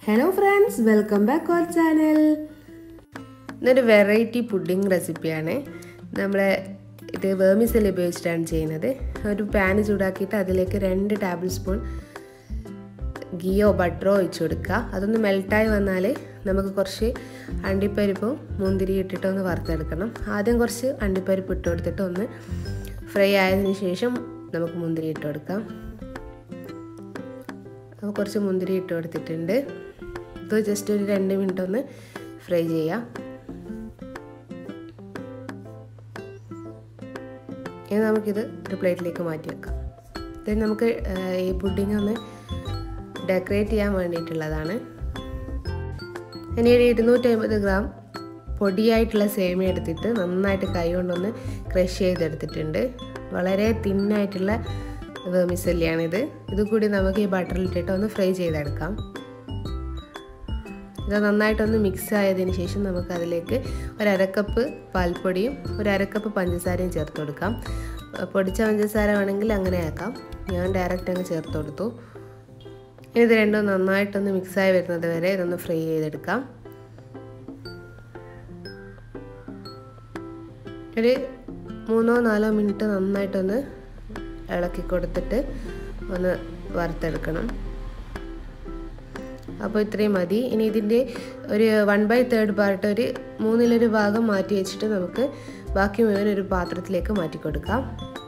hello friends welcome back our channel ഇതൊരു variety pudding റെസിപ്പിയാണ് നമ്മളെ ഇത് വേമിസെൽ ഉപയോഗിച്ചിട്ടാണ് ചെയ്യുന്നത് ഒരു പാന് ചൂടാക്കിയിട്ട് അതിലേക്ക് രണ്ട് ടേബിൾ സ്പൂൺ ഗീയോ ബട്ടറോ ഒഴിച്ചു കൊടുക്കുക അതൊന്ന് മെൽട്ടായി വന്നാൽ നമുക്ക് കുറച്ച് അണ്ടിപ്പരിപ്പും മുന്തിരി ഇട്ടിട്ട് ഒന്ന് വറുത്തെടുക്കണം ആദ്യം കുറച്ച് അണ്ടിപ്പരിപ്പ് ഇട്ട് കൊടുത്തിട്ട് ഒന്ന് ഫ്രൈ ആയതിനു ശേഷം നമുക്ക് മുന്തിരി ഇട്ട് കൊടുക്കാം അപ്പോൾ കുറച്ച് മുന്തിരി ഇട്ട് കൊടുത്തിട്ടുണ്ട് ഇത് ജസ്റ്റ് ഒരു രണ്ട് മിനിറ്റ് ഒന്ന് ഫ്രൈ ചെയ്യാം ഇനി നമുക്കിത് ഒരു പ്ലേറ്റിലേക്ക് മാറ്റി വെക്കാം ഇത് നമുക്ക് ഈ പുഡിംഗ് ഒന്ന് ഡെക്കറേറ്റ് ചെയ്യാൻ വേണ്ടിയിട്ടുള്ളതാണ് ഇനി ഒരു ഇരുന്നൂറ്റി അമ്പത് ഗ്രാം പൊടിയായിട്ടുള്ള സേമിയ എടുത്തിട്ട് നന്നായിട്ട് കൈ കൊണ്ടൊന്ന് ക്രഷ് ചെയ്തെടുത്തിട്ടുണ്ട് വളരെ തിന്നായിട്ടുള്ള വേമിസല്ലിയാണിത് ഇത് കൂടി നമുക്ക് ഈ ബട്ടറിലിട്ടിട്ട് ഒന്ന് ഫ്രൈ ചെയ്തെടുക്കാം ഇത് നന്നായിട്ടൊന്ന് മിക്സ് ആയതിന് ശേഷം നമുക്ക് അതിലേക്ക് ഒരു അരക്കപ്പ് പാൽപ്പൊടിയും ഒരു അരക്കപ്പ് പഞ്ചസാരയും ചേർത്ത് കൊടുക്കാം പൊടിച്ച പഞ്ചസാര വേണമെങ്കിൽ അങ്ങനെ ആക്കാം ഞാൻ ഡയറക്റ്റ് അങ്ങ് ചേർത്ത് കൊടുത്തു ഇനി ഇത് രണ്ടും നന്നായിട്ടൊന്ന് മിക്സായി വരുന്നത് വരെ ഇതൊന്ന് ഫ്രൈ ചെയ്തെടുക്കാം ഒരു മൂന്നോ നാലോ മിനിറ്റ് നന്നായിട്ടൊന്ന് ഇളക്കി കൊടുത്തിട്ട് ഒന്ന് വറുത്തെടുക്കണം അപ്പോൾ ഇത്രയും മതി ഇനി ഇതിൻ്റെ ഒരു വൺ ബൈ തേർഡ് പാർട്ട് ഒരു മൂന്നിലൊരു ഭാഗം മാറ്റി വെച്ചിട്ട് നമുക്ക് ബാക്കി മുഴുവൻ ഒരു പാത്രത്തിലേക്ക് മാറ്റി കൊടുക്കാം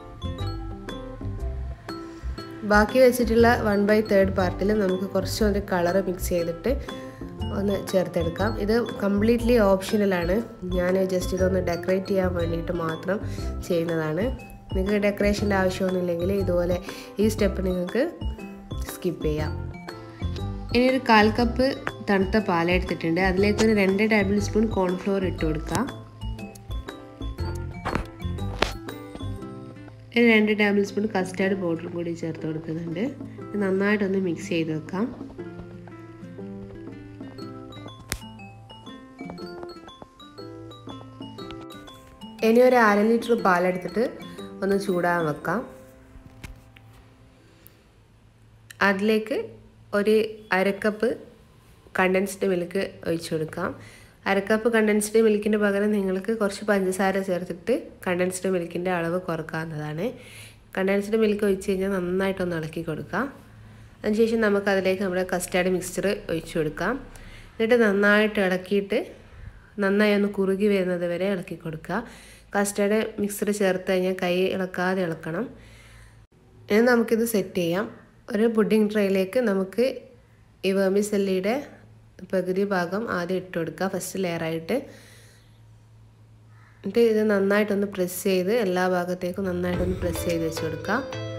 ബാക്കി വെച്ചിട്ടുള്ള വൺ ബൈ തേർഡ് പാർട്ടിൽ നമുക്ക് കുറച്ചൊരു കളർ മിക്സ് ചെയ്തിട്ട് ഒന്ന് ചേർത്തെടുക്കാം ഇത് കംപ്ലീറ്റ്ലി ഓപ്ഷണലാണ് ഞാൻ ജസ്റ്റ് ഇതൊന്ന് ഡെക്കറേറ്റ് ചെയ്യാൻ വേണ്ടിയിട്ട് മാത്രം ചെയ്യുന്നതാണ് നിങ്ങൾക്ക് ഡെക്കറേഷൻ്റെ ആവശ്യമൊന്നുമില്ലെങ്കിൽ ഇതുപോലെ ഈ സ്റ്റെപ്പ് നിങ്ങൾക്ക് സ്കിപ്പ് ചെയ്യാം ഇനി ഒരു കാൽ കപ്പ് തണുത്ത പാലെടുത്തിട്ടുണ്ട് അതിലേക്ക് ഒരു രണ്ട് ടേബിൾ സ്പൂൺ കോൺഫ്ലോർ ഇട്ട് കൊടുക്കാം ഒരു രണ്ട് ടേബിൾ സ്പൂൺ കസ്റ്റാർഡ് പൗഡറും കൂടി ചേർത്ത് കൊടുക്കുന്നുണ്ട് നന്നായിട്ടൊന്ന് മിക്സ് ചെയ്ത് വെക്കാം ഇനി ഒരു അര ലിറ്റർ പാലെടുത്തിട്ട് ഒന്ന് ചൂടാൻ വെക്കാം അതിലേക്ക് ഒരു അരക്കപ്പ് കണ്ടൻസ്ഡ് മിൽക്ക് ഒഴിച്ചു കൊടുക്കാം അരക്കപ്പ് കണ്ടൻസ്ഡ് മിൽക്കിൻ്റെ പകരം നിങ്ങൾക്ക് കുറച്ച് പഞ്ചസാര ചേർത്തിട്ട് കണ്ടൻസ്ഡ് മിൽക്കിൻ്റെ അളവ് കുറക്കാവുന്നതാണ് കണ്ടൻസ്ഡ് മിൽക്ക് ഒഴിച്ച് കഴിഞ്ഞാൽ നന്നായിട്ടൊന്ന് ഇളക്കി കൊടുക്കാം അതിനുശേഷം നമുക്ക് അതിലേക്ക് നമ്മുടെ കസ്റ്റാർഡ് മിക്സ്ചർ ഒഴിച്ചു കൊടുക്കാം എന്നിട്ട് നന്നായിട്ട് ഇളക്കിയിട്ട് നന്നായി ഒന്ന് കുറുകി വരുന്നത് വരെ ഇളക്കി കൊടുക്കുക കസ്റ്റാർഡ് മിക്സർ ചേർത്ത് കഴിഞ്ഞാൽ കൈ ഇളക്കാതെ ഇളക്കണം ഇനി നമുക്കിത് സെറ്റ് ചെയ്യാം ഒരു പുഡിംഗ് ട്രേയിലേക്ക് നമുക്ക് ഈ വേമിസെല്ലിയുടെ പകുതി ഭാഗം ആദ്യം ഇട്ട് കൊടുക്കുക ഫസ്റ്റ് ലെയറായിട്ട് എന്നിട്ട് ഇത് നന്നായിട്ടൊന്ന് പ്രസ് ചെയ്ത് എല്ലാ ഭാഗത്തേക്കും നന്നായിട്ടൊന്ന് പ്രസ് ചെയ്ത് വെച്ച് കൊടുക്കുക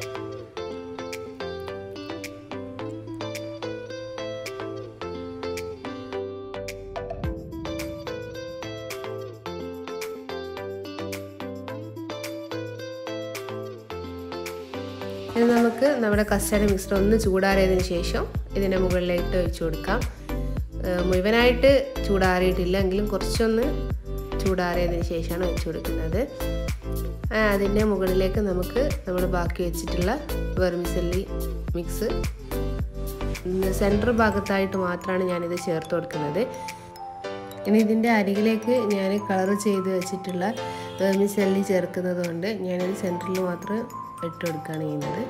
ഇനി നമുക്ക് നമ്മുടെ കസ്റ്റാർഡ് മിക്സർ ഒന്ന് ചൂടാറിയതിന് ശേഷം ഇതിൻ്റെ മുകളിലേക്ക് ഒഴിച്ചു കൊടുക്കാം മുഴുവനായിട്ട് ചൂടാറിയിട്ടില്ല എങ്കിലും കുറച്ചൊന്ന് ചൂടാറിയതിന് ശേഷമാണ് ഒഴിച്ചു കൊടുക്കുന്നത് അതിൻ്റെ മുകളിലേക്ക് നമുക്ക് നമ്മൾ ബാക്കി വെച്ചിട്ടുള്ള വെർമിസല്ലി മിക്സ് സെൻറ്റർ ഭാഗത്തായിട്ട് മാത്രമാണ് ഞാനിത് ചേർത്ത് കൊടുക്കുന്നത് ഇനി ഇതിൻ്റെ അരികിലേക്ക് ഞാൻ കളർ ചെയ്ത് വെച്ചിട്ടുള്ള വെർമിസല്ലി ചേർക്കുന്നത് കൊണ്ട് ഞാനിത് സെൻറ്ററിൽ മാത്രം ഇട്ട് കൊടുക്കുകയാണ് ചെയ്യുന്നത്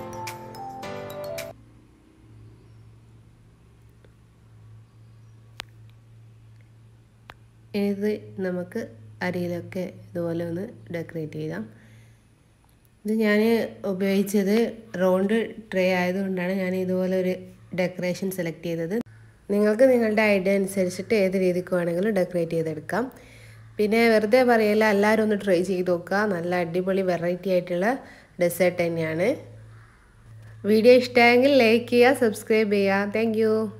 ഇത് നമുക്ക് അരിയിലൊക്കെ ഇതുപോലെ ഒന്ന് ഡെക്കറേറ്റ് ചെയ്യാം ഇത് ഞാൻ ഉപയോഗിച്ചത് റൗണ്ട് ട്രേ ആയതുകൊണ്ടാണ് ഞാൻ ഇതുപോലെ ഒരു ഡെക്കറേഷൻ സെലക്ട് ചെയ്തത് നിങ്ങൾക്ക് നിങ്ങളുടെ ഐഡിയ അനുസരിച്ചിട്ട് ഏത് രീതിക്ക് വേണമെങ്കിലും ഡെക്കറേറ്റ് ചെയ്തെടുക്കാം പിന്നെ വെറുതെ പറയല്ല എല്ലാവരും ഒന്ന് ട്രൈ ചെയ്ത് നോക്കുക നല്ല അടിപൊളി വെറൈറ്റി ആയിട്ടുള്ള ഡെസേർട്ട് തന്നെയാണ് വീഡിയോ ഇഷ്ടമായെങ്കിൽ ലൈക്ക് ചെയ്യുക സബ്സ്ക്രൈബ് ചെയ്യുക താങ്ക്